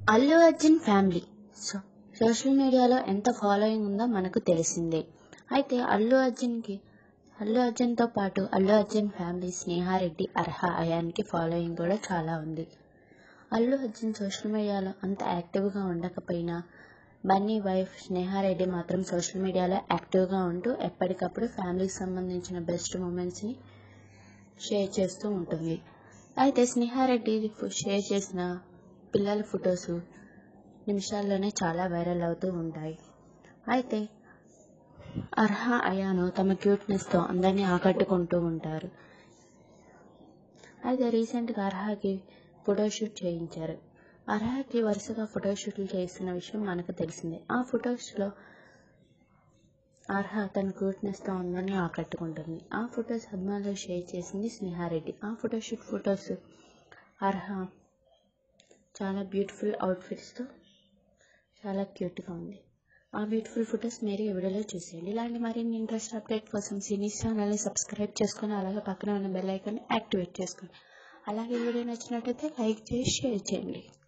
Allu Arjun family so social మీడియాలో ఎంత following ఉందో మనకు తెలిసిందే అయితే అల్లు అర్జున్కి అల్లు అర్జున్తో పాటు అల్లు అర్జున్ ఫ్యామిలీ స్నేహారెడ్డి అర్హ అయాన్కి ఫాలోయింగ్ కూడా చాలా ఉంది అల్లు అర్జున్ సోషల్ మీడియాలో అంత యాక్టివ్గా ఉండకపోయినా బన్నీ వైఫ్ స్నేహారెడ్డి మాత్రం సోషల్ మీడియాలో యాక్టివ్గా ఉంటూ ఎప్పటికప్పుడు ఫ్యామిలీకి సంబంధించిన బెస్ట్ మూమెంట్స్ని షేర్ చేస్తూ ఉంటుంది అయితే స్నేహారెడ్డి షేర్ చేసిన పిల్లల ఫొటోస్ నిమిషాల్లోనే చాలా వైరల్ అవుతూ ఉంటాయి అయితే అర్హ అయాను తమ క్యూట్నెస్తో అందరినీ ఆకట్టుకుంటూ ఉంటారు అయితే రీసెంట్గా అర్హకి ఫోటోషూట్ చేయించారు అర్హకి వరుసగా ఫోటోషూట్లు చేస్తున్న విషయం మనకు తెలిసిందే ఆ ఫొటోస్లో అర్హ తన క్యూట్నెస్తో అందరినీ ఆకట్టుకుంటుంది ఆ ఫొటోస్ అభిమానులు షేర్ చేసింది స్నేహారెడ్డి ఆ ఫోటోషూట్ ఫొటోస్ అర్హ చాలా బ్యూటిఫుల్ అవుట్ఫిట్స్తో చాలా క్యూట్గా ఉంది ఆ బ్యూటిఫుల్ ఫొటోస్ మీరు ఈ వీడియోలో చూసేయండి ఇలాంటి మరిన్ని ఇంట్రెస్ట్ అప్డేట్ కోసం సినీస్ ఛానల్ని సబ్స్క్రైబ్ చేసుకొని అలాగే పక్కన ఉన్న బెల్ ఐకాన్ యాక్టివేట్ చేసుకోండి అలాగే వీడియో నచ్చినట్టయితే లైక్ చేసి షేర్ చేయండి